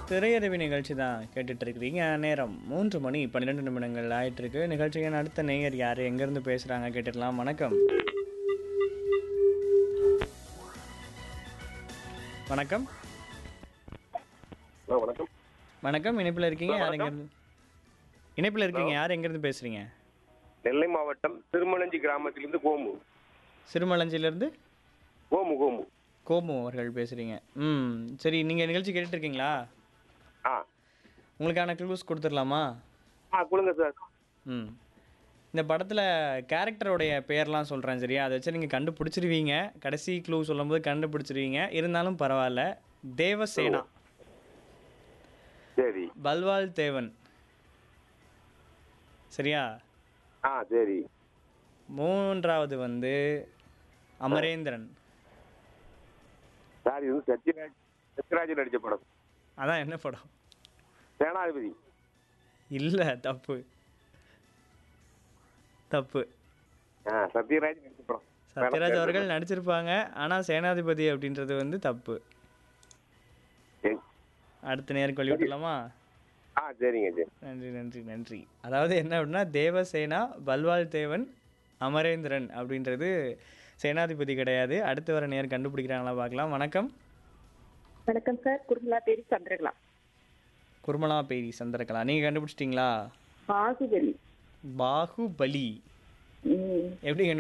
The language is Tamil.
திரையரவி நிகழ்ச்சி தான் கேட்டுட்டு இருக்கிறீங்க நேரம் மூன்று மணி பன்னிரெண்டு நிமிடங்கள் ஆயிட்டு இருக்கு நிகழ்ச்சியின் அடுத்த நேயர் யாரு எங்கேருந்து பேசுறாங்க கேட்டுடலாம் வணக்கம் வணக்கம் ஹலோ வணக்கம் வணக்கம் இணைப்பில் இருக்கீங்க யார் எங்கேருந்து இணைப்பில் இருக்கீங்க யார் எங்கேருந்து பேசுறீங்க நெல்லை மாவட்டம் திருமணஞ்சி கிராமத்திலிருந்து கோமு சிறுமலஞ்சியிலேருந்து கோமு கோமு கோமு அவர்கள் பேசுறீங்க ம் சரி நீங்கள் நிகழ்ச்சி கேட்டுட்டு இருக்கீங்களா ஆ உங்களுக்கான க்ளூஸ் கொடுத்துடலாமா ஆ கொடுங்க சார் ம் இந்த படத்தில் கேரக்டருடைய பேர்லாம் சொல்கிறேன் சரியா அதை வச்சு நீங்கள் கண்டுபிடிச்சிருவீங்க கடைசி க்ளூ சொல்லும்போது கண்டுபிடிச்சிருவீங்க இருந்தாலும் பரவாயில்ல தேவசேனா சரி பல்வால் தேவன் சரியா ஆ சரி மூன்றாவது வந்து அமரேந்திரன் சார் இது வந்து சத்யராஜ் சத்யராஜ் நடிச்ச படம் அதான் என்ன படம் சேனாதிபதி இல்லை தப்பு தப்பு ஆ சத்யராஜ் நடிச்ச படம் சத்யராஜ் அவர்கள் நடிச்சிருப்பாங்க ஆனால் சேனாதிபதி அப்படின்றது வந்து தப்பு சரி. அடுத்த நேரம் கொள்ளி விட்டுலாமா ஆ சரிங்க சரி நன்றி நன்றி நன்றி அதாவது என்ன அப்படின்னா தேவசேனா பல்வால் தேவன் அமரேந்திரன் அப்படின்றது சேனாதிபதி கிடையாது அடுத்து வர நேர் கண்டுபிடிக்கிறாங்களா பார்க்கலாம் வணக்கம் வணக்கம் சார் குருமலா பேரி சந்திரகலா குர்மலா பேரி சந்திரகலா நீங்கள் கண்டுபிடிச்சிட்டிங்களா பாகுபலி பாகுபலி ம் எப்படி